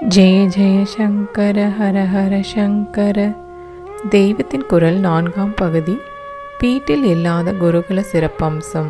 ஜெய ஜெய சங்கர ஹர ஹர சங்கர தெய்வத்தின் குரல் நான்காம் பகுதி வீட்டில் இல்லாத குருகுல சிறப்பம்சம்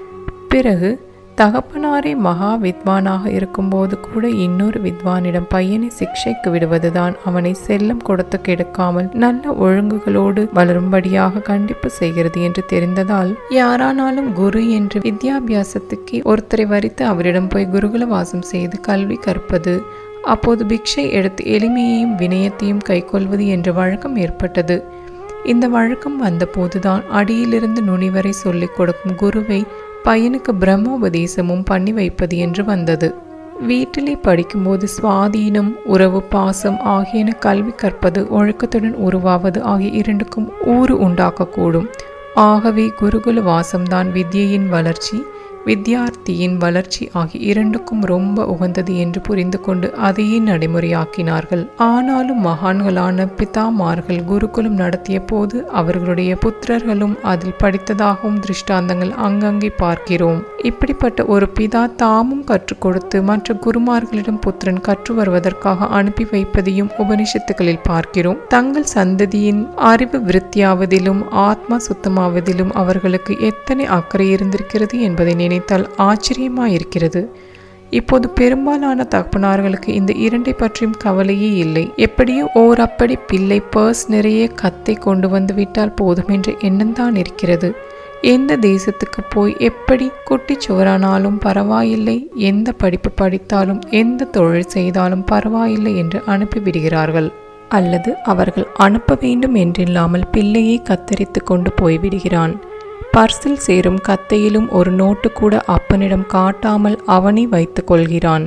பிறகு தகப்பனாரே மகா வித்வானாக இருக்கும்போது கூட இன்னொரு வித்வானிடம் பையனை சிக்ஷைக்கு விடுவதுதான் அவனை செல்லம் கொடுத்து கெடுக்காமல் நல்ல ஒழுங்குகளோடு வளரும்படியாக கண்டிப்பு செய்கிறது என்று தெரிந்ததால் யாரானாலும் குரு என்று வித்யாபியாசத்துக்கு ஒருத்தரை வரித்து அவரிடம் போய் குருகுல வாசம் செய்து கல்வி கற்பது அப்போது பிக்ஷை எடுத்து எளிமையையும் வினயத்தையும் கைக்கொள்வது என்ற வழக்கம் ஏற்பட்டது இந்த வழக்கம் வந்தபோதுதான் அடியிலிருந்து நுனி வரை சொல்லிக் கொடுக்கும் குருவை பையனுக்கு பிரம்மோபதேசமும் பண்ணி வைப்பது என்று வந்தது வீட்டிலே படிக்கும்போது சுவாதீனம் உறவு பாசம் ஆகியன கல்வி கற்பது ஒழுக்கத்துடன் உருவாவது ஆகிய இரண்டுக்கும் ஊறு உண்டாக்கக்கூடும் ஆகவே குருகுல வாசம்தான் வித்யையின் வளர்ச்சி வித்யார்த்தியின் வளர்ச்சி ஆகிய இரண்டுக்கும் ரொம்ப உகந்தது என்று புரிந்து கொண்டு அதையே நடைமுறையாக்கினார்கள் ஆனாலும் மகான்களான பிதாமார்கள் குருகுலம் நடத்திய போது அவர்களுடைய புத்திரர்களும் அதில் படித்ததாகவும் திருஷ்டாந்தங்கள் அங்கங்கே பார்க்கிறோம் இப்படிப்பட்ட ஒரு பிதா தாமும் கற்றுக் கொடுத்து மற்ற குருமார்களிடம் புத்திரன் கற்று வருவதற்காக அனுப்பி வைப்பதையும் உபனிஷத்துகளில் பார்க்கிறோம் தங்கள் சந்ததியின் அறிவு விருத்தியாவதிலும் ஆத்மா சுத்தமாவதிலும் அவர்களுக்கு எத்தனை அக்கறை இருந்திருக்கிறது என்பதை நினைத்தால் ஆச்சரியமாயிருக்கிறது இப்போது பெரும்பாலான தகப்பனார்களுக்கு இந்த இரண்டை பற்றியும் கவலையே இல்லை எப்படியோ ஓர் அப்படி பிள்ளை பர்ஸ் நிறைய கத்தை கொண்டு வந்து விட்டால் போதும் என்ற எண்ணம்தான் இருக்கிறது எந்த தேசத்துக்கு போய் எப்படி குட்டிச்சுவரானாலும் பரவாயில்லை எந்த படிப்பு படித்தாலும் எந்த தொழில் செய்தாலும் பரவாயில்லை என்று அனுப்பிவிடுகிறார்கள் அல்லது அவர்கள் அனுப்ப வேண்டும் என்றில்லாமல் பிள்ளையை கத்தரித்து கொண்டு போய்விடுகிறான் பர்சில் சேரும் கத்தையிலும் ஒரு நோட்டு கூட அப்பனிடம் காட்டாமல் அவனே வைத்து கொள்கிறான்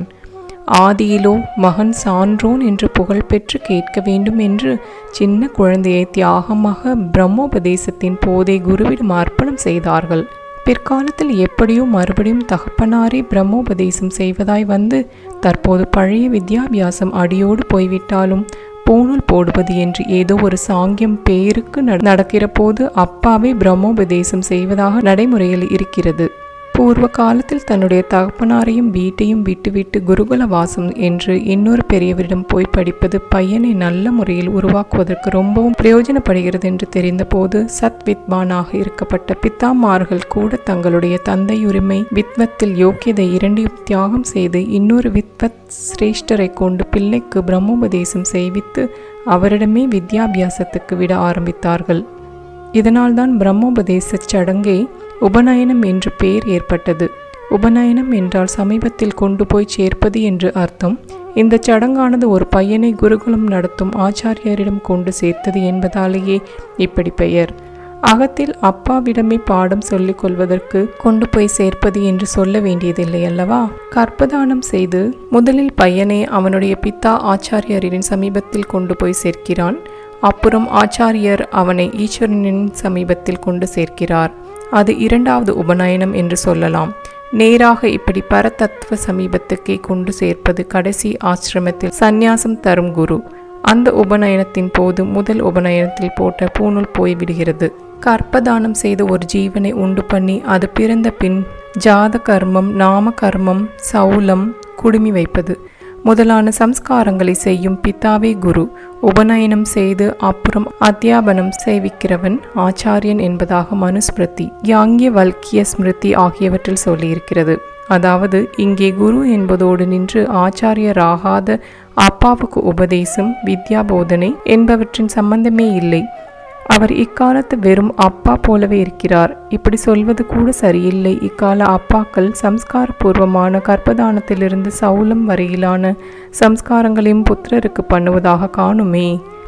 ஆதியிலோ மகன் சான்றோன் என்று புகழ்பெற்று கேட்க வேண்டும் என்று சின்ன குழந்தையை தியாகமாக பிரம்மோபதேசத்தின் போதே குருவிடம் அர்ப்பணம் செய்தார்கள் பிற்காலத்தில் எப்படியோ மறுபடியும் தகப்பனாரே பிரம்மோபதேசம் செய்வதாய் வந்து தற்போது பழைய வித்யாபியாசம் அடியோடு போய்விட்டாலும் பூணூல் போடுவது என்று ஏதோ ஒரு சாங்கியம் பேருக்கு நடக்கிற போது அப்பாவே பிரம்மோபதேசம் செய்வதாக நடைமுறையில் இருக்கிறது பூர்வ காலத்தில் தன்னுடைய தகப்பனாரையும் வீட்டையும் விட்டுவிட்டு குருகுல வாசம் என்று இன்னொரு பெரியவரிடம் போய் படிப்பது பையனை நல்ல முறையில் உருவாக்குவதற்கு ரொம்பவும் பிரயோஜனப்படுகிறது என்று தெரிந்தபோது சத் வித்வானாக இருக்கப்பட்ட பித்தாமார்கள் கூட தங்களுடைய தந்தையுரிமை வித்வத்தில் யோக்கியதை இரண்டையும் தியாகம் செய்து இன்னொரு வித்வத் சிரேஷ்டரை கொண்டு பிள்ளைக்கு பிரம்மோபதேசம் செய்வித்து அவரிடமே வித்யாபியாசத்துக்கு விட ஆரம்பித்தார்கள் இதனால்தான் பிரம்மோபதேச சடங்கை உபநயனம் என்று பெயர் ஏற்பட்டது உபநயனம் என்றால் சமீபத்தில் கொண்டு போய் சேர்ப்பது என்று அர்த்தம் இந்த சடங்கானது ஒரு பையனை குருகுலம் நடத்தும் ஆச்சாரியரிடம் கொண்டு சேர்த்தது என்பதாலேயே இப்படி பெயர் அகத்தில் அப்பாவிடமே பாடம் சொல்லிக் கொள்வதற்கு கொண்டு போய் சேர்ப்பது என்று சொல்ல வேண்டியதில்லை அல்லவா கற்பதானம் செய்து முதலில் பையனை அவனுடைய பித்தா ஆச்சாரியரின் சமீபத்தில் கொண்டு போய் சேர்க்கிறான் அப்புறம் ஆச்சாரியர் அவனை ஈஸ்வரனின் சமீபத்தில் கொண்டு சேர்க்கிறார் அது இரண்டாவது உபநயனம் என்று சொல்லலாம் நேராக இப்படி பரதத்துவ சமீபத்துக்கே கொண்டு சேர்ப்பது கடைசி ஆசிரமத்தில் சந்நியாசம் தரும் குரு அந்த உபநயனத்தின் போது முதல் உபநயனத்தில் போட்ட பூணூல் போய்விடுகிறது கற்பதானம் செய்த ஒரு ஜீவனை உண்டு பண்ணி அது பிறந்த பின் ஜாத கர்மம் நாம கர்மம் சௌலம் குடுமி வைப்பது முதலான சம்ஸ்காரங்களை செய்யும் பிதாவே குரு உபநயனம் செய்து அப்புறம் அத்தியாபனம் செய்விக்கிறவன் ஆச்சாரியன் என்பதாக மனுஸ்மிருதி யாங்கிய வல்கிய ஸ்மிருதி ஆகியவற்றில் சொல்லியிருக்கிறது அதாவது இங்கே குரு என்பதோடு நின்று ஆச்சாரியராகாத அப்பாவுக்கு உபதேசம் வித்யா போதனை என்பவற்றின் சம்பந்தமே இல்லை அவர் இக்காலத்து வெறும் அப்பா போலவே இருக்கிறார் இப்படி சொல்வது கூட சரியில்லை இக்கால அப்பாக்கள் சம்ஸ்கார பூர்வமான கற்பதானத்திலிருந்து சௌலம் வரையிலான சம்ஸ்காரங்களையும் புத்திரருக்கு பண்ணுவதாக காணுமே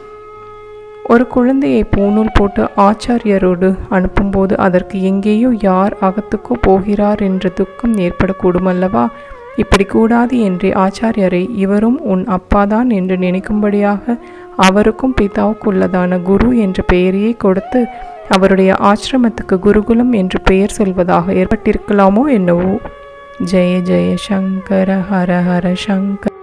ஒரு குழந்தையை பூணூல் போட்டு ஆச்சாரியரோடு அனுப்பும்போது அதற்கு எங்கேயோ யார் அகத்துக்கோ போகிறார் என்ற துக்கம் ஏற்படக்கூடும் அல்லவா இப்படி கூடாது என்றே ஆச்சாரியரை இவரும் உன் அப்பாதான் என்று நினைக்கும்படியாக அவருக்கும் பிதாவுக்குள்ளதான குரு என்ற பெயரையே கொடுத்து அவருடைய ஆசிரமத்துக்கு குருகுலம் என்று பெயர் சொல்வதாக ஏற்பட்டிருக்கலாமோ என்னவோ ஜெய ஜெய சங்கர ஹர ஹர சங்கர